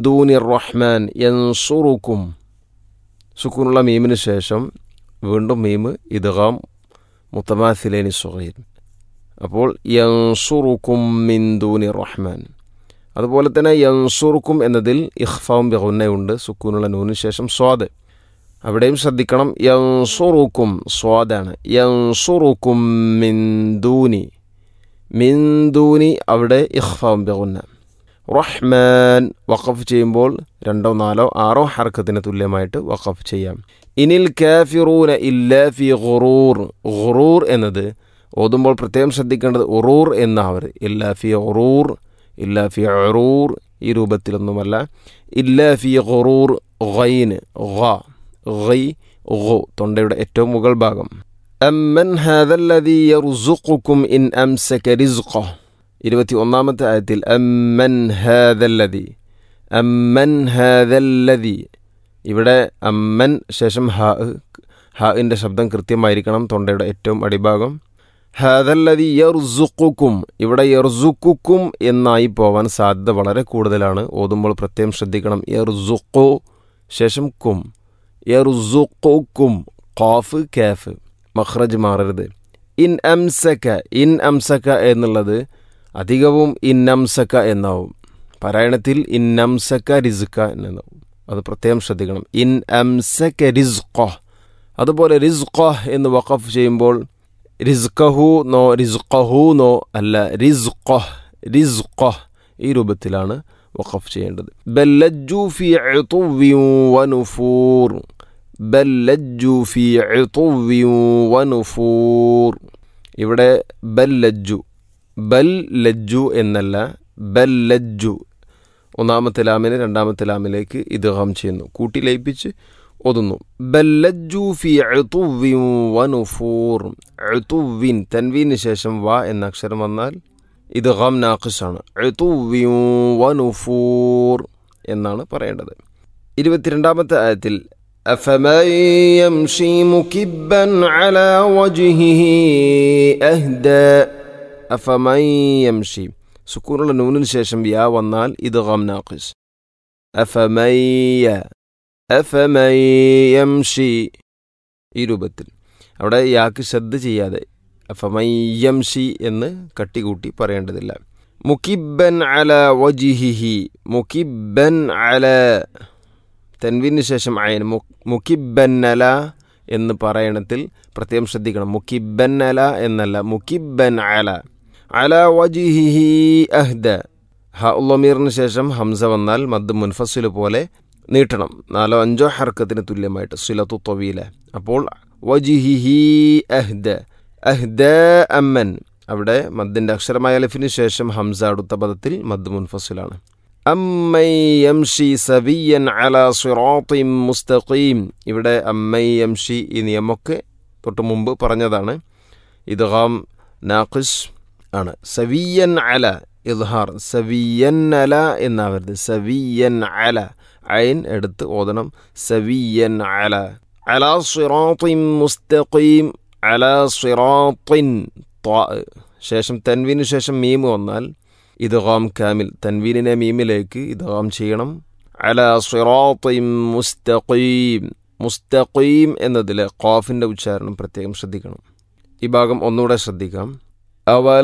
ദൂനി റഹ്മാൻ യൻസുറുക്കും സുക്കൂനുള്ള മീമിന് ശേഷം വീണ്ടും മീമ് ഇദ്ഗാം മുത്തമാസിലേനി സുഹൈർ അപ്പോൾ യൻസുറുക്കും മിൻ ദൂനി റഹ്മാൻ അതുപോലെ തന്നെ യൻസുറുക്കും എന്നതിൽ ഇഖ്ഫാവും ബഹുന്നയുണ്ട് സുക്കൂനുള്ള നൂനിന് ശേഷം സ്വാദ് അവിടെയും ശ്രദ്ധിക്കണം യൻസുറുക്കും സ്വാദാണ് യൻസുറുക്കും മിൻ ദൂനി മിൻ ദൂനി അവിടെ ഇഖ്ഫാവും ബഹുന്ന റഹ്മാൻ വഖഫ് ചെയ്യുമ്പോൾ രണ്ടോ നാലോ ആറോ ഹർക്കത്തിന് തുല്യമായിട്ട് വഖഫ് ചെയ്യാം ഇനിൽ കാഫിറൂന ഇല്ല ഫി ഖുറൂർ ഖുറൂർ എന്നത് ഓതുമ്പോൾ പ്രത്യേകം ശ്രദ്ധിക്കേണ്ടത് ഉറൂർ എന്നാവരുത് ഇല്ല ഫി ഉറൂർ ഇല്ല ഫി ഉറൂർ ഈ രൂപത്തിലൊന്നുമല്ല ഇല്ല ഫി ഖുറൂർ ഗൈന് ഗ ഗൈ ഗു തൊണ്ടയുടെ ഏറ്റവും മുകൾ ഭാഗം അമ്മൻ ഹാദല്ലദീ യർസുഖുക്കും ഇൻ അംസക റിസ്ഖഹ് ഇരുപത്തി ഒന്നാമത്തെ ആയത്തിൽ അമ്മൻ ഹാദല്ലതി അമ്മൻ ഹാദല്ലതി ഇവിടെ അമ്മൻ ശേഷം ഹ ഹാഇൻ്റെ ശബ്ദം കൃത്യമായിരിക്കണം തൊണ്ടയുടെ ഏറ്റവും അടിഭാഗം ഹാദല്ലതി യർസുക്കും ഇവിടെ യർസുക്കും എന്നായി പോവാൻ സാധ്യത വളരെ കൂടുതലാണ് ഓതുമ്പോൾ പ്രത്യേകം ശ്രദ്ധിക്കണം യർസുക്കു ശേഷം കും യർസുക്കും ഖാഫ് കാഫ് മഖ്റജ് മാറരുത് ഇൻ അംസക ഇൻ അംസക എന്നുള്ളത് അധികവും ഇന്നംസക്ക എന്നാവും പാരായണത്തിൽ ഇന്നംസക്ക റിസ്ക്ക എന്നാവും അത് പ്രത്യേകം ശ്രദ്ധിക്കണം ഇൻ അംസക്ക റിസ്ഖ അതുപോലെ റിസ്ഖ എന്ന് വഖഫ് ചെയ്യുമ്പോൾ റിസ്ഖഹു നോ റിസ്ഖഹു നോ അല്ല റിസ്ഖ റിസ്ഖ ഈ രൂപത്തിലാണ് വഖഫ് ചെയ്യേണ്ടത് ബല്ലജ്ജു ഫി ഉതുവ്വിൻ വനുഫൂർ ബല്ലജ്ജു ഫി ഉതുവ്വിൻ വനുഫൂർ ഇവിടെ ബല്ലജ്ജു ബൽ ലജ്ജു എന്നല്ല ബൽ ലജ്ജു ഒന്നാമത്തെ ലാമിനെ രണ്ടാമത്തെ ലാമിലേക്ക് ഇദ്ഗാം ചെയ്യുന്നു കൂട്ടി ലയിപ്പിച്ച് ഒതുന്നു ബല്ലജ്ജു ഫി ഉതുവ്വിൻ വനുഫൂർ ഉതുവ്വിൻ തൻവീന് ശേഷം വ എന്ന അക്ഷരം വന്നാൽ ഇദ്ഗാം നാഖിസാണ് ഉതുവ്വിൻ വനുഫൂർ എന്നാണ് പറയേണ്ടത് ഇരുപത്തിരണ്ടാമത്തെ ആയത്തിൽ أفمن يمشي مكبا على وجهه أهدى أفمن يمشي സുക്കൂനുള്ള നൂനിന് ശേഷം യാ വന്നാൽ ഇത് ഗം നാഖിസ് അഫമയ്യ അഫമയ്യംഷി ഈ രൂപത്തിൽ അവിടെ യാക്ക് ശ്രദ്ധ ചെയ്യാതെ അഫമയ്യംഷി എന്ന് കട്ടികൂട്ടി പറയേണ്ടതില്ല മുക്കിബൻ അല വജിഹിഹി മുക്കിബൻ അല തൻവീന് ശേഷം അയൻ മുക്കിബന്നല എന്ന് പറയണത്തിൽ പ്രത്യേകം ശ്രദ്ധിക്കണം മുക്കിബന്നല എന്നല്ല മുക്കിബൻ അല അല വജിഹിഹി അഹ്ദ ഹ ഉള്ളമീറിന് ശേഷം ഹംസ വന്നാൽ മദ് മുൻഫസിൽ പോലെ നീട്ടണം നാലോ അഞ്ചോ ഹർക്കത്തിന് തുല്യമായിട്ട് സിലത്തു തൊവീല അപ്പോൾ വജിഹിഹി അഹ്ദ അഹ്ദ അമ്മൻ അവിടെ മദ്ദിൻ്റെ അക്ഷരമായ അലിഫിന് ശേഷം ഹംസ അടുത്ത പദത്തിൽ മദ് മുൻഫസിലാണ് അമ്മൈ യംഷി സവിയൻ അല സിറാത്തിം മുസ്തഖീം ഇവിടെ അമ്മൈ യംഷി ഈ നിയമമൊക്കെ തൊട്ട് മുമ്പ് പറഞ്ഞതാണ് ഇദ്ഗാം നാഖിസ് ആണ് സവിയൻ അല ഇദ്ഹാർ സവിയൻ അല എന്നാവരുത് സവിയൻ അല അയിൻ എടുത്ത് ഓതണം സവിയൻ അല അല സിറാത്തിൻ മുസ്തഖീം അല സിറാത്തിൻ ശേഷം തൻവീന് ശേഷം മീമ് വന്നാൽ ഇദ്ഗാം കാമിൽ തൻവീനിനെ മീമിലേക്ക് ഇദ്ഗാം ചെയ്യണം അല സിറാത്തിൻ മുസ്തഖീം മുസ്തഖീം എന്നതിലെ ഖാഫിൻ്റെ ഉച്ചാരണം പ്രത്യേകം ശ്രദ്ധിക്കണം ഈ ഭാഗം ഒന്നുകൂടെ ശ്രദ്ധിക്കാം അവ